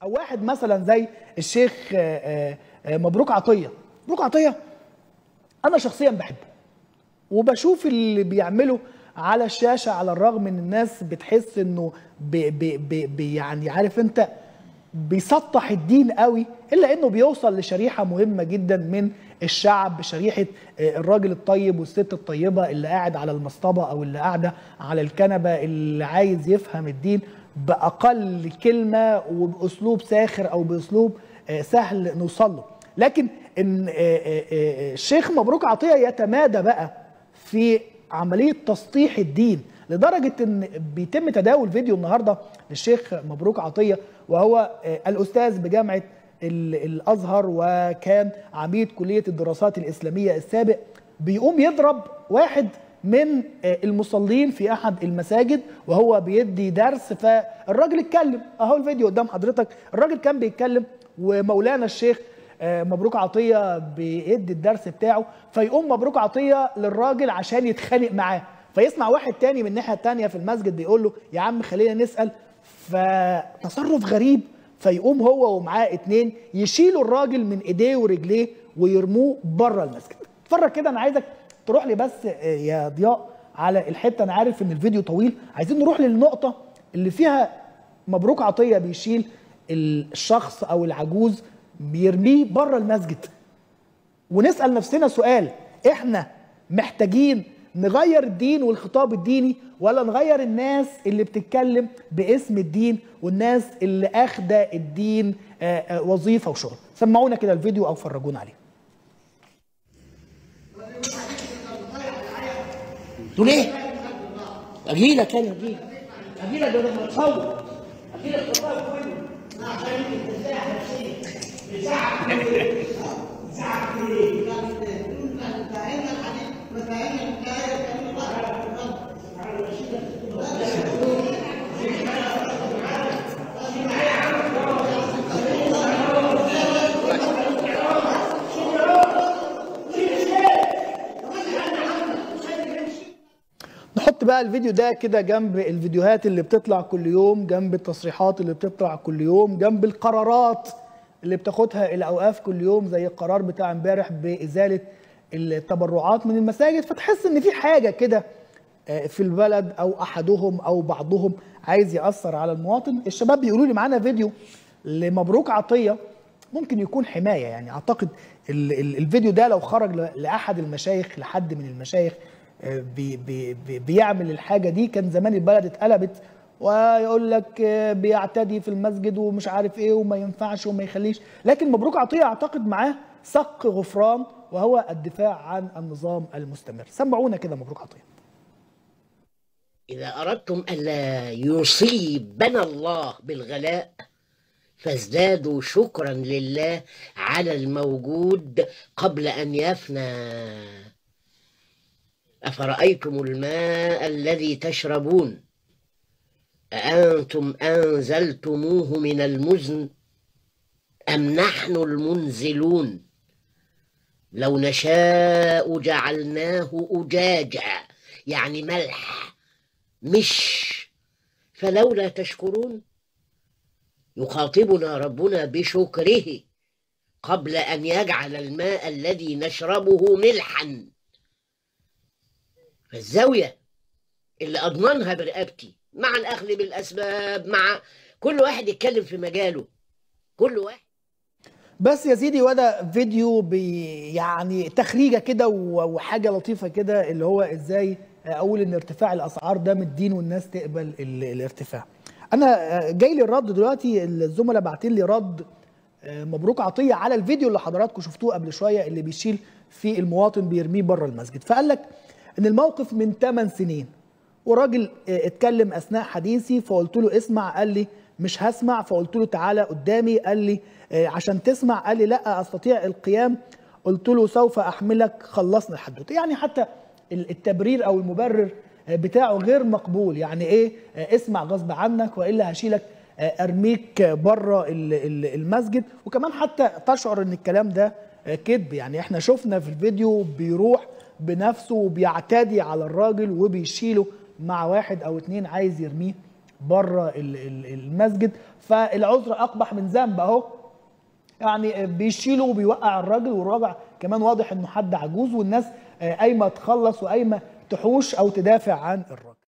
او واحد مثلا زي الشيخ آه، آه، مبروك عطيه مبروك عطيه انا شخصيا بحبه وبشوف اللي بيعمله على الشاشه على الرغم ان الناس بتحس انه بي بي بي بي يعني عارف انت بيسطح الدين قوي الا انه بيوصل لشريحه مهمه جدا من الشعب شريحه آه، الراجل الطيب والست الطيبه اللي قاعد على المصطبه او اللي قاعده على الكنبه اللي عايز يفهم الدين باقل كلمه وباسلوب ساخر او باسلوب آه، سهل نوصل له لكن ان آه، آه، آه، الشيخ مبروك عطيه يتمادى بقى في عمليه تسطيح الدين لدرجه ان بيتم تداول فيديو النهارده للشيخ مبروك عطيه وهو آه، الاستاذ بجامعه ال- الازهر وكان عميد كليه الدراسات الاسلاميه السابق بيقوم يضرب واحد من آه، المصلين في احد المساجد وهو بيدي درس فالراجل اتكلم اهو الفيديو قدام حضرتك الراجل كان بيتكلم ومولانا الشيخ آه، مبروك عطيه بيدي الدرس بتاعه فيقوم مبروك عطيه للراجل عشان يتخانق معاه فيسمع واحد تاني من الناحيه التانيه في المسجد بيقول له يا عم خلينا نسال فتصرف غريب فيقوم هو ومعاه اتنين يشيلوا الراجل من ايديه ورجليه ويرموه بره المسجد اتفرج كده انا عايزك تروح لي بس آه، يا ضياء على الحته انا عارف ان الفيديو طويل عايزين نروح للنقطه اللي فيها مبروك عطيه بيشيل الشخص او العجوز بيرميه بره المسجد ونسال نفسنا سؤال احنا محتاجين نغير الدين والخطاب الديني ولا نغير الناس اللي بتتكلم باسم الدين والناس اللي اخده الدين آه، آه، وظيفه وشغل سمعونا كده الفيديو او فرجونا عليه تقول ايه؟ اجيلك انا اجيلك اجيلك بدل ما تصور اجيلك تصور كله عشان ترتاح نفسيا نحط بقى الفيديو ده كده جنب الفيديوهات اللي بتطلع كل يوم جنب التصريحات اللي بتطلع كل يوم جنب القرارات اللي بتاخدها الاوقاف كل يوم زي القرار بتاع امبارح بازاله التبرعات من المساجد فتحس ان في حاجه كده آه، في البلد او احدهم او بعضهم عايز ياثر على المواطن الشباب بيقولوا لي معانا فيديو لمبروك عطيه ممكن يكون حمايه يعني اعتقد ال- ال- الفيديو ده لو خرج ل- لاحد المشايخ لحد من المشايخ آه، بي بي بي بيعمل الحاجه دي كان زمان البلد اتقلبت ويقول لك آه، بيعتدي في المسجد ومش عارف ايه وما ينفعش وما يخليش لكن مبروك عطيه اعتقد معاه صك غفران وهو الدفاع عن النظام المستمر سمعونا كده مبروك عطيه إذا أردتم ألا يصيبنا الله بالغلاء فازدادوا شكرا لله على الموجود قبل أن يفنى أفرأيتم الماء الذي تشربون أأنتم أنزلتموه من المزن أم نحن المنزلون لو نشاء جعلناه أجاجا يعني ملح مش فلولا تشكرون يخاطبنا ربنا بشكره قبل ان يجعل الماء الذي نشربه ملحا فالزاويه اللي اضمنها برقبتي مع الاخذ بالاسباب مع كل واحد يتكلم في مجاله كل واحد بس يا سيدي وده فيديو بي يعني تخريجه كده و- وحاجه لطيفه كده اللي هو ازاي اقول ان ارتفاع الاسعار ده من الدين والناس تقبل ال- الارتفاع. انا آه، جاي لي الرد دلوقتي الزملاء باعتين لي رد آه، مبروك عطيه على الفيديو اللي حضراتكم شفتوه قبل شويه اللي بيشيل في المواطن بيرميه بره المسجد فقال لك ان الموقف من 8 سنين وراجل آه، اتكلم اثناء حديثي فقلت له اسمع قال لي مش هسمع فقلت له تعالى قدامي قال لي آه، عشان تسمع قال لي لا استطيع القيام قلت له سوف احملك خلصنا الحدوته يعني حتى ال- التبرير او المبرر آه، بتاعه غير مقبول يعني ايه آه، اسمع غصب عنك والا هشيلك آه، ارميك بره ال- ال- المسجد وكمان حتى تشعر ان الكلام ده آه، كذب يعني احنا شفنا في الفيديو بيروح بنفسه وبيعتدي على الراجل وبيشيله مع واحد او اتنين عايز يرميه بره ال- ال- المسجد فالعذر اقبح من ذنب اهو يعني بيشيله وبيوقع الراجل والراجل كمان واضح انه حد عجوز والناس آه، قايمه تخلص وقايمه تحوش او تدافع عن الراجل